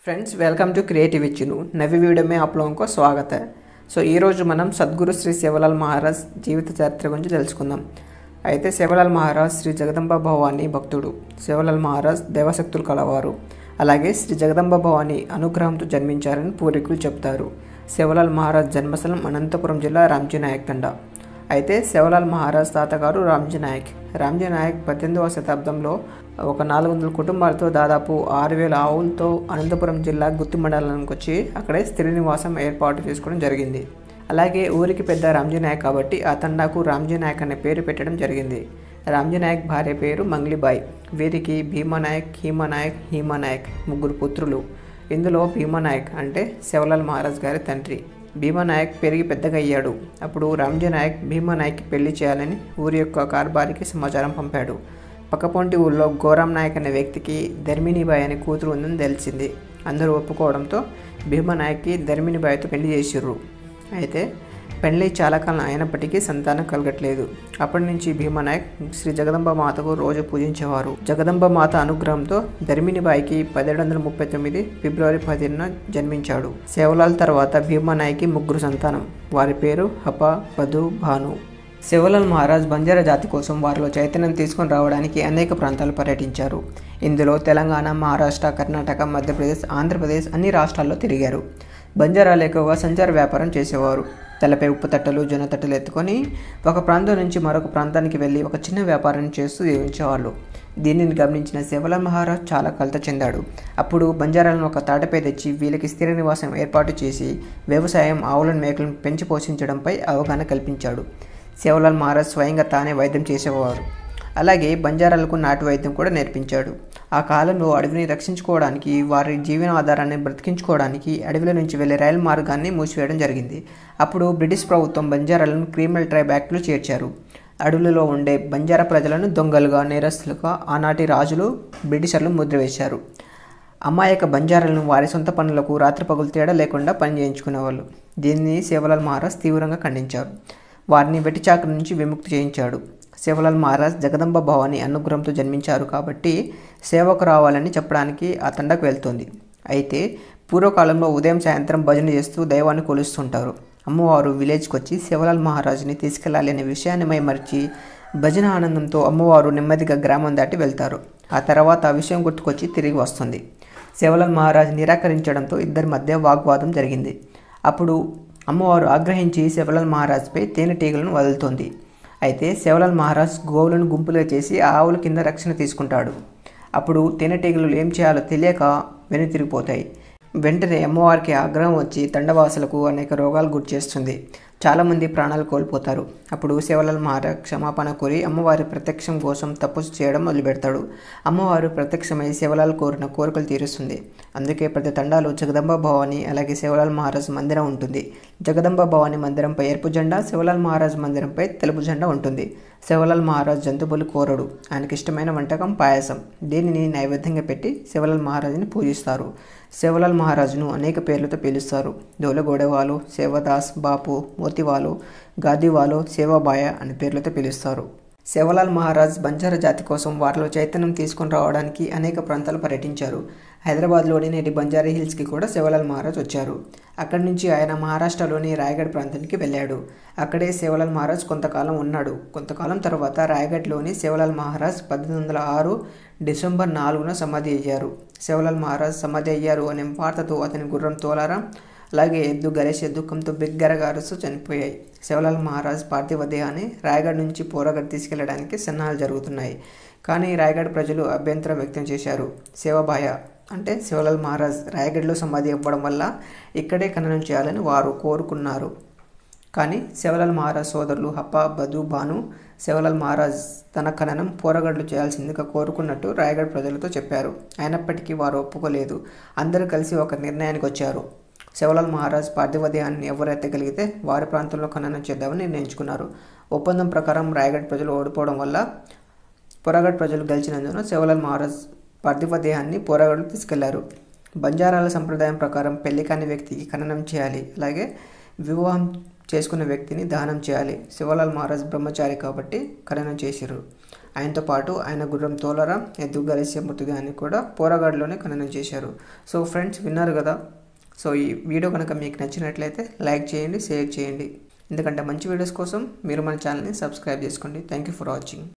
friends welcome to creative इच्चिनु नवी video में आप लोगों को स्वागत है సో ఈరోజు మనం సద్గురు శ్రీ శివలాల్ మహారాజ్ జీవిత చరిత్ర గురించి తెలుసుకుందాం అయితే శివలాల్ మహారాజ్ శ్రీ జగదంబ భవాని భక్తుడు శివలాల్ మహారాజ్ దేవశక్తులు కలవారు అలాగే శ్రీ జగదంబ భవాని అనుగ్రహంతో జన్మించారని పూర్వీకులు చెప్తారు శివలాల్ మహారాజ్ జన్మస్థలం అనంతపురం జిల్లా రామ్జీ నాయక్ తండా అయితే శివలాల్ మహారాజ్ తాతగారు రామ్జీ నాయక్ రామ్జీ నాయక్ పద్దెనిమిదవ శతాబ్దంలో ఒక నాలుగు వందల కుటుంబాలతో దాదాపు ఆరు వేల ఆవులతో అనంతపురం జిల్లా గుత్తి మండలానికి వచ్చి అక్కడే స్థిర నివాసం ఏర్పాటు చేసుకోవడం జరిగింది అలాగే ఊరికి పెద్ద రామ్జీ నాయక్ కాబట్టి ఆ తండాకు రామ్జీ నాయక్ అనే పేరు పెట్టడం జరిగింది రామ్జీ నాయక్ భార్య పేరు మంగ్లీబాయ్ వీరికి భీమా నాయక్ హీమా నాయక్ హీమా నాయక్ ముగ్గురు పుత్రులు ఇందులో భీమా నాయక్ అంటే శివలాల్ మహారాజ్ గారి తండ్రి భీమా నాయక్ పెరిగి పెద్దగా అయ్యాడు అప్పుడు రామ్జీ నాయక్ భీమా నాయక్కి పెళ్లి చేయాలని ఊరి యొక్క కార్బారికి సమాచారం పంపాడు పక్కపొంటి ఊళ్ళో గోరాం నాయక్ అనే వ్యక్తికి ధర్మిణిబాయ్ అనే కూతురు ఉందని తెలిసింది అందరూ ఒప్పుకోవడంతో భీమా నాయక్కి ధర్మిణిబాయ్తో పెళ్లి చేసిర్రు అయితే పెళ్లి చాలా కాలం అయినప్పటికీ సంతానం కలగట్లేదు అప్పటి నుంచి భీమా నాయక్ శ్రీ జగదంబ మాతకు రోజు పూజించేవారు జగదంబ మాత అనుగ్రహంతో ధర్మిణిబాయికి పదిహేడు వందల ముప్పై తొమ్మిది ఫిబ్రవరి పదిహేనున జన్మించాడు సేవలాల్ తర్వాత భీమా నాయక్కి ముగ్గురు సంతానం వారి పేరు హప బధు భాను శివలాల్ మహారాజ్ బంజారా జాతి కోసం వారిలో చైతన్యం తీసుకొని రావడానికి అనేక ప్రాంతాలు పర్యటించారు ఇందులో తెలంగాణ మహారాష్ట్ర కర్ణాటక మధ్యప్రదేశ్ ఆంధ్రప్రదేశ్ అన్ని రాష్ట్రాల్లో తిరిగారు బంజారాలు ఎక్కువగా సంచార వ్యాపారం చేసేవారు తలపై ఉప్పు తట్టలు జొన్న తట్టలు ఎత్తుకొని ఒక ప్రాంతం నుంచి మరొక ప్రాంతానికి వెళ్ళి ఒక చిన్న వ్యాపారం చేస్తూ జీవించేవాళ్ళు దీనిని గమనించిన శివలాల్ మహారాజ్ చాలా కలత చెందాడు అప్పుడు బంజారాలను ఒక తాటపై తెచ్చి వీళ్ళకి స్థిర నివాసం ఏర్పాటు చేసి వ్యవసాయం ఆవులను మేకలను పెంచి పోషించడంపై అవగాహన కల్పించాడు శివలాల్ మహారాజ్ స్వయంగా తానే వైద్యం చేసేవారు అలాగే బంజారాలకు నాటు వైద్యం కూడా నేర్పించాడు ఆ కాలంలో అడవిని రక్షించుకోవడానికి వారి జీవన ఆధారాన్ని బ్రతికించుకోవడానికి అడవిల నుంచి వెళ్లే రైలు మార్గాన్ని మూసివేయడం జరిగింది అప్పుడు బ్రిటిష్ ప్రభుత్వం బంజారాలను క్రిమినల్ ట్రైబ్ యాక్ట్లో చేర్చారు అడవులలో ఉండే బంజారా ప్రజలను దొంగలుగా నేరస్తులుగా ఆనాటి రాజులు బ్రిటిషర్లు ముద్రవేశారు అమాయక బంజారాలను వారి సొంత పనులకు రాత్రి పగులు తేడా లేకుండా పని చేయించుకునేవాళ్ళు దీన్ని శివలాల్ మహారాజ్ తీవ్రంగా ఖండించారు వారిని వెటిచాకు నుంచి విముక్తి చేయించాడు శివలాల్ మహారాజ్ జగదంబ భవాని అనుగ్రహంతో జన్మించారు కాబట్టి సేవకు రావాలని చెప్పడానికి ఆ తండకు వెళ్తుంది అయితే పూర్వకాలంలో ఉదయం సాయంత్రం భజన చేస్తూ దైవాన్ని కొలుస్తుంటారు అమ్మవారు విలేజ్కి వచ్చి శివలాల్ మహారాజుని తీసుకెళ్లాలి అనే విషయాన్ని మైమరిచి భజన ఆనందంతో అమ్మవారు నెమ్మదిగా గ్రామం దాటి వెళ్తారు ఆ తర్వాత ఆ విషయం గుర్తుకొచ్చి తిరిగి వస్తుంది శివలాల్ మహారాజ్ నిరాకరించడంతో ఇద్దరి మధ్య వాగ్వాదం జరిగింది అప్పుడు అమ్మవారు ఆగ్రహించి శివలాల్ మహారాజ్పై తేనెటీగలను వదులుతోంది అయితే శివలాల్ మహారాజ్ గోవులను గుంపులుగా చేసి ఆ ఆవుల కింద రక్షణ తీసుకుంటాడు అప్పుడు తేనెటీగలు ఏం చేయాలో తెలియక వెనుతిరిగిపోతాయి వెంటనే అమ్మవారికి ఆగ్రహం వచ్చి తండవాసులకు అనేక రోగాలు గురి చేస్తుంది చాలామంది ప్రాణాలు కోల్పోతారు అప్పుడు శివలాల్ మహారాజ్ క్షమాపణ కోరి అమ్మవారి ప్రత్యక్షం కోసం తప్పు చేయడం మొదలుపెడతాడు అమ్మవారు ప్రత్యక్షమై శివలాల్ కోరిన కోరికలు తీరుస్తుంది అందుకే ప్రతి తండాలో జగదంబ భవాని అలాగే శివలాల్ మహారాజ్ మందిరం ఉంటుంది జగదంబ భవాని మందిరంపై ఎరుపు జెండా శివలాల్ మహారాజ్ మందిరంపై తెలుపు జెండా ఉంటుంది శివలాల్ మహారాజ్ జంతువులు కోరడు ఆయనకి ఇష్టమైన వంటకం పాయసం దీనిని నైవేద్యంగా పెట్టి శివలాల్ మహారాజుని పూజిస్తారు శివలాల్ మహారాజును అనేక పేర్లతో పిలుస్తారు దోలగోడవాలు శివదాస్ బాపు మోతివాలు గాదివాలు సేవాబాయ అనే పేర్లతో పిలుస్తారు శివలాల్ మహారాజ్ బంజారా జాతి కోసం వారిలో చైతన్యం తీసుకొని రావడానికి అనేక ప్రాంతాలు పర్యటించారు హైదరాబాద్లోని నేటి బంజారా హిల్స్కి కూడా శివలాల్ మహారాజ్ వచ్చారు అక్కడి నుంచి ఆయన మహారాష్ట్రలోని రాయగఢ్ ప్రాంతానికి వెళ్ళాడు అక్కడే శివలాల్ మహారాజ్ కొంతకాలం ఉన్నాడు కొంతకాలం తర్వాత రాయగఢ్లోని శివలాల్ మహారాజ్ పద్దెనిమిది వందల ఆరు డిసెంబర్ నాలుగున సమాధి అయ్యారు శివలాల్ మహారాజ్ సమాధి అయ్యారు అనే వార్తతో అతని గుర్రం తోలారా అలాగే ఎద్దు గణేష్ దుఃఖంతో బిగ్గరగా అరుస్తూ చనిపోయాయి శివలాల్ మహారాజ్ పార్థివ దేహాన్ని రాయగఢ్ నుంచి పోరగఢ్ తీసుకెళ్లడానికి సన్నాహాలు జరుగుతున్నాయి కానీ రాయగఢ్ ప్రజలు అభ్యంతరం వ్యక్తం చేశారు శివబాయ అంటే శివలాల్ మహారాజ్ రాయగఢ్లో సమాధి అవ్వడం వల్ల ఇక్కడే ఖననం చేయాలని వారు కోరుకున్నారు కానీ శివలాల్ మహారాజ్ సోదరులు హప్ప బదు భాను శివలాల్ మహారాజ్ తన ఖననం పోరగడ్లు చేయాల్సిందిగా కోరుకున్నట్టు రాయగఢ్ ప్రజలతో చెప్పారు అయినప్పటికీ వారు ఒప్పుకోలేదు అందరూ కలిసి ఒక నిర్ణయానికి వచ్చారు శివలాల్ మహారాజ్ పార్థివ దేహాన్ని ఎవరైతే కలిగితే వారి ప్రాంతంలో ఖననం చేద్దామని నిర్ణయించుకున్నారు ఒప్పందం ప్రకారం రాయగఢ్ ప్రజలు ఓడిపోవడం వల్ల పొరగఢ్ ప్రజలు గెలిచినందున శివలాల్ మహారాజ్ పార్థివ దేహాన్ని పోరగఢ్ తీసుకెళ్లారు బంజారాల సంప్రదాయం ప్రకారం పెళ్లి కాని వ్యక్తికి ఖననం చేయాలి అలాగే వివాహం చేసుకున్న వ్యక్తిని దానం చేయాలి శివలాల్ మహారాజ్ బ్రహ్మచారి కాబట్టి ఖననం చేసిర్రు ఆయనతో పాటు ఆయన గుర్రం తోలర ఎద్దు గరిసె ముత్తుగాని కూడా పోరాగాడులోనే ఖననం చేశారు సో ఫ్రెండ్స్ విన్నారు కదా సో ఈ వీడియో కనుక మీకు నచ్చినట్లయితే లైక్ చేయండి షేర్ చేయండి ఎందుకంటే మంచి వీడియోస్ కోసం మీరు మన ఛానల్ని సబ్స్క్రైబ్ చేసుకోండి థ్యాంక్ యూ ఫర్ వాచింగ్